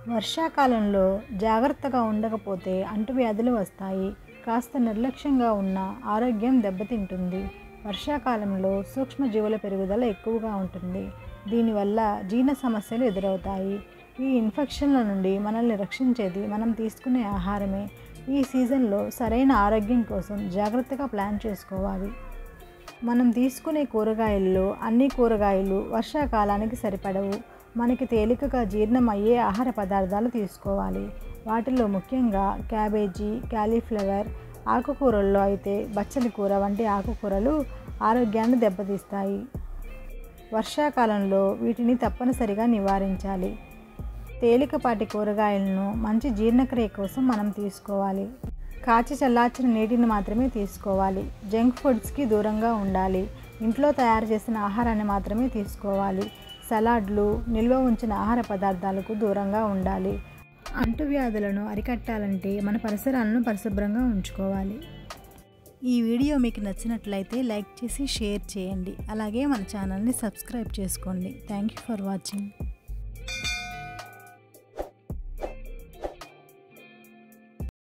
వర్షాకాలంలో జాగ్రత్తగా ఉండకపోతే అంటువ్యాధులు వస్తాయి కాస్త నిర్లక్ష్యంగా ఉన్న ఆరోగ్యం దెబ్బతింటుంది వర్షాకాలంలో సూక్ష్మజీవుల పెరుగుదల ఎక్కువగా ఉంటుంది దీనివల్ల జీర్ణ సమస్యలు ఎదురవుతాయి ఈ ఇన్ఫెక్షన్ల నుండి మనల్ని రక్షించేది మనం తీసుకునే ఆహారమే ఈ సీజన్లో సరైన ఆరోగ్యం కోసం జాగ్రత్తగా ప్లాన్ చేసుకోవాలి మనం తీసుకునే కూరగాయల్లో అన్ని కూరగాయలు వర్షాకాలానికి సరిపడవు మనకి తేలికగా జీర్ణం అయ్యే ఆహార పదార్థాలు తీసుకోవాలి వాటిలో ముఖ్యంగా క్యాబేజీ క్యాలీఫ్లవర్ ఆకుకూరల్లో అయితే బచ్చలి కూర వంటి ఆకుకూరలు ఆరోగ్యాన్ని దెబ్బతీస్తాయి వర్షాకాలంలో వీటిని తప్పనిసరిగా నివారించాలి తేలికపాటి కూరగాయలను మంచి జీర్ణక్రియ కోసం మనం తీసుకోవాలి కాచి చల్లార్చిన నీటిని మాత్రమే తీసుకోవాలి జంక్ ఫుడ్స్కి దూరంగా ఉండాలి ఇంట్లో తయారు చేసిన ఆహారాన్ని మాత్రమే తీసుకోవాలి సలాడ్లు నిల్వ ఉంచిన ఆహార పదార్థాలకు దూరంగా ఉండాలి అంటువ్యాధులను అరికట్టాలంటే మన పరిసరాలను పరిశుభ్రంగా ఉంచుకోవాలి ఈ వీడియో మీకు నచ్చినట్లయితే లైక్ చేసి షేర్ చేయండి అలాగే మన ఛానల్ని సబ్స్క్రైబ్ చేసుకోండి థ్యాంక్ యూ ఫర్ వాచింగ్